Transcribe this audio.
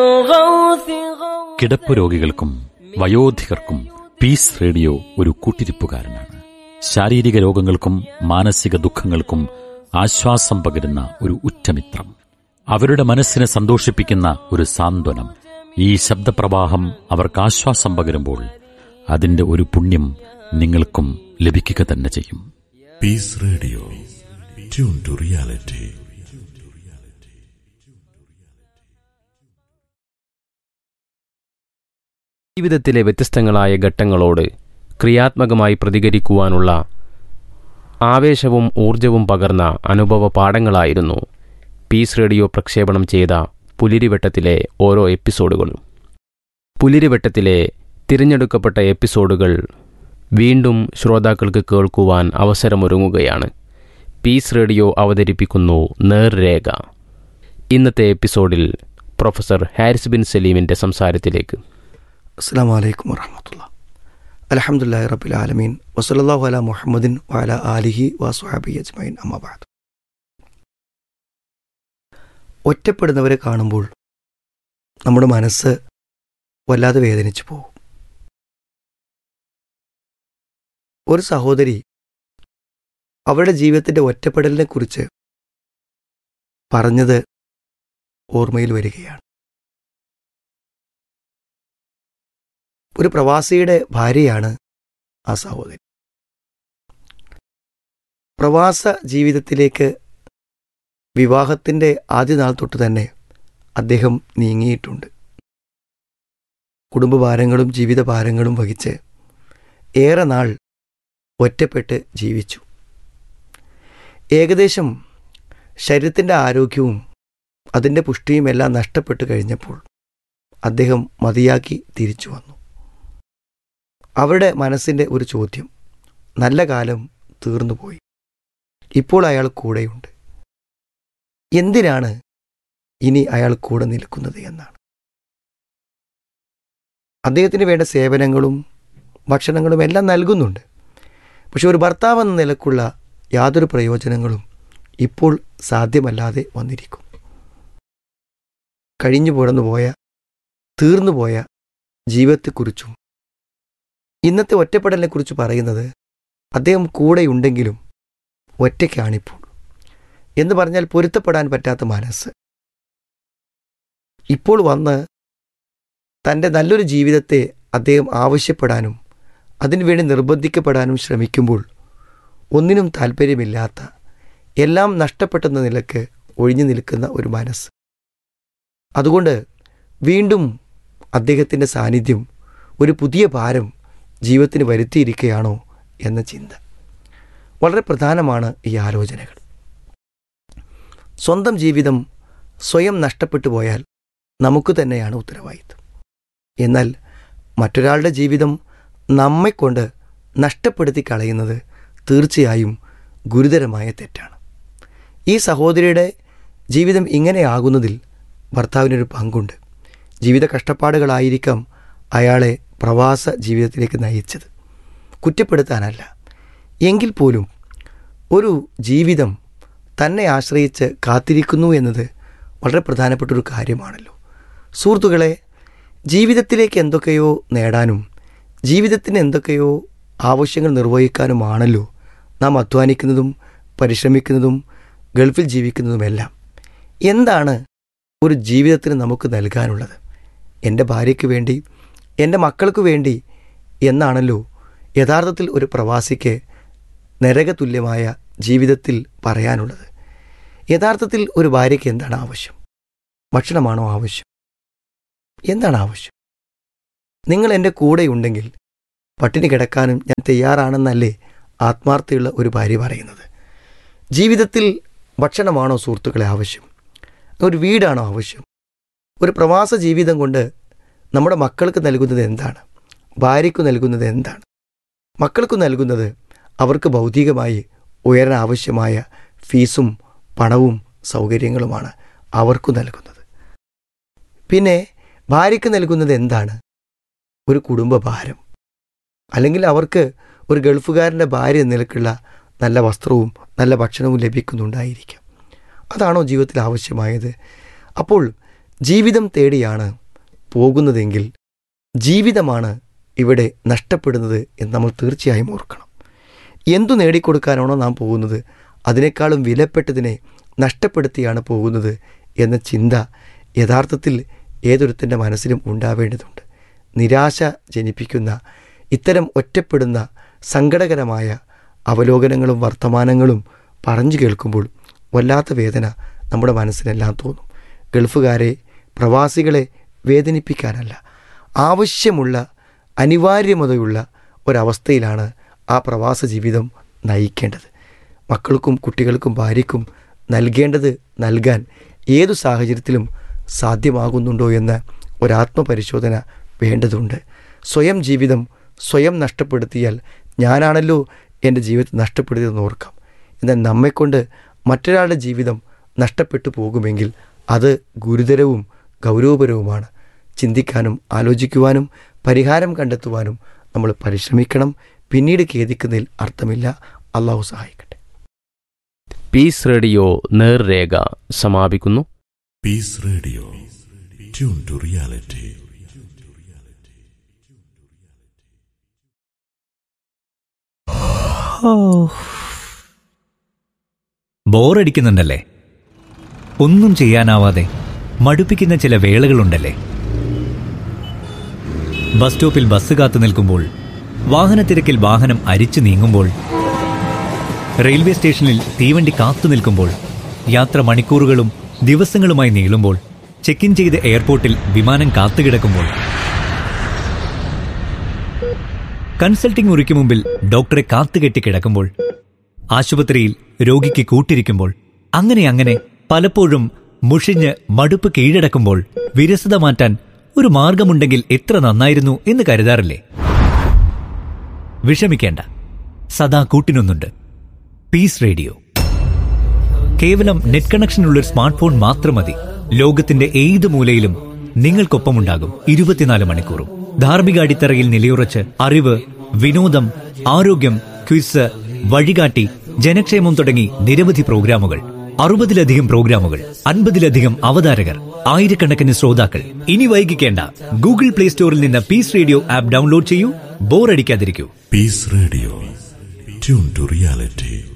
കിടപ്പ് രോഗികൾക്കും വയോധികർക്കും piece radio ഒരു കൂട്ടിരിപ്പുകാരനാണ് ശാരീരിക രോഗങ്ങൾക്കും മാനസിക ദുഃഖങ്ങൾക്കും ആശ്വാസം പകരുന്ന ഒരു ഉറ്റമിത്രം അവരുടെ മനസ്സിനെ സന്തോഷിപ്പിക്കുന്ന ഒരു സാന്ത്വനം ഈ ശബ്ദപ്രവാഹം അവർക്ക് ആശ്വാസം പകരുമ്പോൾ അതിന്റെ ഒരു പുണ്യം നിങ്ങൾക്കും ലഭിക്കുക തന്നെ ചെയ്യും peace radio tune to reality ജീവിതത്തിലെ വ്യത്യസ്തങ്ങളായ ഘട്ടങ്ങളോട് ക്രിയാത്മകമായി പ്രതികരിക്കുവാനുള്ള ആവേശവും ഊർജവും പകർന്ന അനുഭവ പാഠങ്ങളായിരുന്നു പീസ് റേഡിയോ പ്രക്ഷേപണം ചെയ്ത പുലിരിവട്ടത്തിലെ ഓരോ എപ്പിസോഡുകളും പുലിരിവട്ടത്തിലെ തിരഞ്ഞെടുക്കപ്പെട്ട എപ്പിസോഡുകൾ വീണ്ടും ശ്രോതാക്കൾക്ക് കേൾക്കുവാൻ അവസരമൊരുങ്ങുകയാണ് പീസ് റേഡിയോ അവതരിപ്പിക്കുന്നു നേർരേഖ ഇന്നത്തെ എപ്പിസോഡിൽ പ്രൊഫസർ ഹാരിസ് ബിൻ സലീമിൻ്റെ സംസാരത്തിലേക്ക് അസ്സാം വലൈക്കും വറഹമത്തുള്ള അലഹമുല്ലാ റബിൽ ആലമീൻ വസലല്ലാഹു അല മുഹമ്മദിൻ വാല ആലിഹി വാസുഹാബി അജ്മൈൻ അമ്മബാദ് ഒറ്റപ്പെടുന്നവരെ കാണുമ്പോൾ നമ്മുടെ മനസ്സ് വല്ലാതെ വേദനിച്ചു പോകും ഒരു സഹോദരി അവരുടെ ജീവിതത്തിൻ്റെ ഒറ്റപ്പെടലിനെ കുറിച്ച് പറഞ്ഞത് ഓർമ്മയിൽ വരികയാണ് ഒരു പ്രവാസിയുടെ ഭാര്യയാണ് ആ സഹോദരി പ്രവാസ ജീവിതത്തിലേക്ക് വിവാഹത്തിൻ്റെ ആദ്യ നാൾ തൊട്ട് തന്നെ അദ്ദേഹം നീങ്ങിയിട്ടുണ്ട് കുടുംബഭാരങ്ങളും ജീവിതഭാരങ്ങളും വഹിച്ച് ഏറെ നാൾ ഒറ്റപ്പെട്ട് ജീവിച്ചു ഏകദേശം ശരീരത്തിൻ്റെ ആരോഗ്യവും അതിൻ്റെ പുഷ്ടിയും എല്ലാം നഷ്ടപ്പെട്ടു കഴിഞ്ഞപ്പോൾ അദ്ദേഹം മതിയാക്കി തിരിച്ചു വന്നു അവരുടെ മനസ്സിൻ്റെ ഒരു ചോദ്യം നല്ല കാലം തീർന്നുപോയി ഇപ്പോൾ അയാൾ കൂടെയുണ്ട് എന്തിനാണ് ഇനി അയാൾ കൂടെ നിൽക്കുന്നത് എന്നാണ് അദ്ദേഹത്തിന് വേണ്ട സേവനങ്ങളും ഭക്ഷണങ്ങളും എല്ലാം നൽകുന്നുണ്ട് പക്ഷെ ഒരു ഭർത്താവ് എന്ന നിലക്കുള്ള യാതൊരു പ്രയോജനങ്ങളും ഇപ്പോൾ സാധ്യമല്ലാതെ വന്നിരിക്കും കഴിഞ്ഞു പുറന്നുപോയ തീർന്നുപോയ ജീവിതത്തെക്കുറിച്ചും ഇന്നത്തെ ഒറ്റപ്പെടലിനെക്കുറിച്ച് പറയുന്നത് അദ്ദേഹം കൂടെയുണ്ടെങ്കിലും ഒറ്റയ്ക്കാണിപ്പോൾ എന്ന് പറഞ്ഞാൽ പൊരുത്തപ്പെടാൻ പറ്റാത്ത മനസ്സ് ഇപ്പോൾ വന്ന് തൻ്റെ നല്ലൊരു ജീവിതത്തെ അദ്ദേഹം ആവശ്യപ്പെടാനും അതിനുവേണ്ടി നിർബന്ധിക്കപ്പെടാനും ശ്രമിക്കുമ്പോൾ ഒന്നിനും താല്പര്യമില്ലാത്ത എല്ലാം നഷ്ടപ്പെട്ടെന്ന നിലക്ക് ഒഴിഞ്ഞു നിൽക്കുന്ന ഒരു മനസ്സ് അതുകൊണ്ട് വീണ്ടും അദ്ദേഹത്തിൻ്റെ സാന്നിധ്യം ഒരു പുതിയ ഭാരം ജീവിതത്തിന് വരുത്തിയിരിക്കുകയാണോ എന്ന ചിന്ത വളരെ പ്രധാനമാണ് ഈ ആലോചനകൾ സ്വന്തം ജീവിതം സ്വയം നഷ്ടപ്പെട്ടു പോയാൽ നമുക്ക് തന്നെയാണ് ഉത്തരവാദിത്വം എന്നാൽ മറ്റൊരാളുടെ ജീവിതം നമ്മെക്കൊണ്ട് നഷ്ടപ്പെടുത്തി കളയുന്നത് തീർച്ചയായും ഗുരുതരമായ തെറ്റാണ് ഈ സഹോദരിയുടെ ജീവിതം ഇങ്ങനെയാകുന്നതിൽ ഭർത്താവിനൊരു പങ്കുണ്ട് ജീവിത കഷ്ടപ്പാടുകളായിരിക്കാം അയാളെ പ്രവാസ ജീവിതത്തിലേക്ക് നയിച്ചത് കുറ്റപ്പെടുത്താനല്ല എങ്കിൽ പോലും ഒരു ജീവിതം തന്നെ ആശ്രയിച്ച് കാത്തിരിക്കുന്നു എന്നത് വളരെ പ്രധാനപ്പെട്ട ഒരു കാര്യമാണല്ലോ സുഹൃത്തുക്കളെ ജീവിതത്തിലേക്ക് എന്തൊക്കെയോ നേടാനും ജീവിതത്തിന് എന്തൊക്കെയോ ആവശ്യങ്ങൾ നിർവഹിക്കാനുമാണല്ലോ നാം അധ്വാനിക്കുന്നതും പരിശ്രമിക്കുന്നതും ഗൾഫിൽ ജീവിക്കുന്നതുമെല്ലാം എന്താണ് ഒരു ജീവിതത്തിന് നമുക്ക് നൽകാനുള്ളത് എൻ്റെ ഭാര്യയ്ക്ക് വേണ്ടി എൻ്റെ മക്കൾക്ക് വേണ്ടി എന്നാണല്ലോ യഥാർത്ഥത്തിൽ ഒരു പ്രവാസിക്ക് നരകതുല്യമായ ജീവിതത്തിൽ പറയാനുള്ളത് യഥാർത്ഥത്തിൽ ഒരു ഭാര്യയ്ക്ക് എന്താണ് ആവശ്യം ഭക്ഷണമാണോ ആവശ്യം എന്താണ് ആവശ്യം നിങ്ങൾ എൻ്റെ കൂടെയുണ്ടെങ്കിൽ പട്ടിണി കിടക്കാനും ഞാൻ തയ്യാറാണെന്നല്ലേ ആത്മാർത്ഥയുള്ള ഒരു ഭാര്യ പറയുന്നത് ജീവിതത്തിൽ ഭക്ഷണമാണോ സുഹൃത്തുക്കളെ ആവശ്യം ഒരു വീടാണോ ആവശ്യം ഒരു പ്രവാസ ജീവിതം കൊണ്ട് നമ്മുടെ മക്കൾക്ക് നൽകുന്നത് എന്താണ് ഭാര്യയ്ക്ക് നൽകുന്നത് എന്താണ് മക്കൾക്ക് നൽകുന്നത് അവർക്ക് ഭൗതികമായി ഉയരാൻ ആവശ്യമായ ഫീസും പണവും സൗകര്യങ്ങളുമാണ് അവർക്കു നൽകുന്നത് പിന്നെ ഭാര്യയ്ക്ക് നൽകുന്നത് എന്താണ് ഒരു കുടുംബഭാരം അല്ലെങ്കിൽ അവർക്ക് ഒരു ഗൾഫുകാരൻ്റെ ഭാര്യ എന്ന നിലക്കുള്ള നല്ല വസ്ത്രവും നല്ല ഭക്ഷണവും ലഭിക്കുന്നുണ്ടായിരിക്കാം അതാണോ ജീവിതത്തിൽ ആവശ്യമായത് അപ്പോൾ ജീവിതം തേടിയാണ് പോകുന്നതെങ്കിൽ ജീവിതമാണ് ഇവിടെ നഷ്ടപ്പെടുന്നത് എന്ന് നമ്മൾ തീർച്ചയായും ഓർക്കണം എന്തു നേടിക്കൊടുക്കാനാണോ നാം പോകുന്നത് അതിനേക്കാളും വിലപ്പെട്ടതിനെ നഷ്ടപ്പെടുത്തിയാണ് പോകുന്നത് എന്ന ചിന്ത യഥാർത്ഥത്തിൽ ഏതൊരുത്തൻ്റെ മനസ്സിലും ഉണ്ടാവേണ്ടതുണ്ട് നിരാശ ജനിപ്പിക്കുന്ന ഇത്തരം ഒറ്റപ്പെടുന്ന സങ്കടകരമായ അവലോകനങ്ങളും വർത്തമാനങ്ങളും പറഞ്ഞു കേൾക്കുമ്പോൾ വല്ലാത്ത വേദന നമ്മുടെ മനസ്സിനെല്ലാം തോന്നും ഗൾഫുകാരെ പ്രവാസികളെ വേദനിപ്പിക്കാനല്ല ആവശ്യമുള്ള അനിവാര്യമതയുള്ള ഒരവസ്ഥയിലാണ് ആ പ്രവാസ ജീവിതം നയിക്കേണ്ടത് മക്കൾക്കും കുട്ടികൾക്കും ഭാര്യയ്ക്കും നൽകേണ്ടത് നൽകാൻ ഏതു സാഹചര്യത്തിലും സാധ്യമാകുന്നുണ്ടോ എന്ന ഒരാത്മപരിശോധന വേണ്ടതുണ്ട് സ്വയം ജീവിതം സ്വയം നഷ്ടപ്പെടുത്തിയാൽ ഞാനാണല്ലോ എൻ്റെ ജീവിതം നഷ്ടപ്പെടുത്തിയതെന്ന് ഓർക്കാം എന്നാൽ നമ്മെക്കൊണ്ട് മറ്റൊരാളുടെ ജീവിതം നഷ്ടപ്പെട്ടു പോകുമെങ്കിൽ അത് ഗുരുതരവും ഗൗരവപരവുമാണ് ചിന്തിക്കാനും ആലോചിക്കുവാനും പരിഹാരം കണ്ടെത്തുവാനും നമ്മൾ പരിശ്രമിക്കണം പിന്നീട് ഖേദിക്കുന്നതിൽ അർത്ഥമില്ല അള്ളാഹു സഹായിക്കട്ടെ പീസ് റേഡിയോ നേർരേഖ സമാപിക്കുന്നു Peace Radio. Tune to reality. ബോറടിക്കുന്നുണ്ടല്ലേ ഒന്നും ചെയ്യാനാവാതെ മടുപ്പിക്കുന്ന ചില വേളകളുണ്ടല്ലേ ബസ് സ്റ്റോപ്പിൽ ബസ് കാത്തു നിൽക്കുമ്പോൾ വാഹനത്തിരക്കിൽ വാഹനം അരിച്ചു നീങ്ങുമ്പോൾ റെയിൽവേ സ്റ്റേഷനിൽ തീവണ്ടി കാത്തു നിൽക്കുമ്പോൾ യാത്ര മണിക്കൂറുകളും ദിവസങ്ങളുമായി നീളുമ്പോൾ ചെക്ക് ഇൻ ചെയ്ത് എയർപോർട്ടിൽ വിമാനം കാത്തുകിടക്കുമ്പോൾ കൺസൾട്ടിംഗ് മുറിക്ക് മുമ്പിൽ ഡോക്ടറെ കാത്തുകെട്ടി കിടക്കുമ്പോൾ ആശുപത്രിയിൽ രോഗിക്ക് കൂട്ടിരിക്കുമ്പോൾ അങ്ങനെ അങ്ങനെ പലപ്പോഴും മുഷിഞ്ഞ് മടുപ്പ് കീഴടക്കുമ്പോൾ വിരസത മാറ്റാൻ ഒരു മാർഗമുണ്ടെങ്കിൽ എത്ര നന്നായിരുന്നു എന്ന് കരുതാറില്ലേ വിഷമിക്കേണ്ട സദാ കൂട്ടിനൊന്നുണ്ട് പീസ് റേഡിയോ കേവലം നെറ്റ് കണക്ഷനുള്ള ഒരു സ്മാർട്ട് ഫോൺ മാത്രം മതി ലോകത്തിന്റെ ഏത് മൂലയിലും നിങ്ങൾക്കൊപ്പമുണ്ടാകും ഇരുപത്തിനാല് മണിക്കൂറും ധാർമ്മിക അടിത്തറയിൽ നിലയുറച്ച് അറിവ് വിനോദം ആരോഗ്യം ക്വിസ് വഴികാട്ടി ജനക്ഷേമം തുടങ്ങി നിരവധി പ്രോഗ്രാമുകൾ അറുപതിലധികം പ്രോഗ്രാമുകൾ അൻപതിലധികം അവതാരകർ ആയിരക്കണക്കിന് ശ്രോതാക്കൾ ഇനി വൈകിക്കേണ്ട ഗൂഗിൾ പ്ലേ സ്റ്റോറിൽ നിന്ന് പീസ് റേഡിയോ ആപ്പ് ഡൗൺലോഡ് ചെയ്യൂ ബോറടിക്കാതിരിക്കൂ Peace Radio. Tune to reality.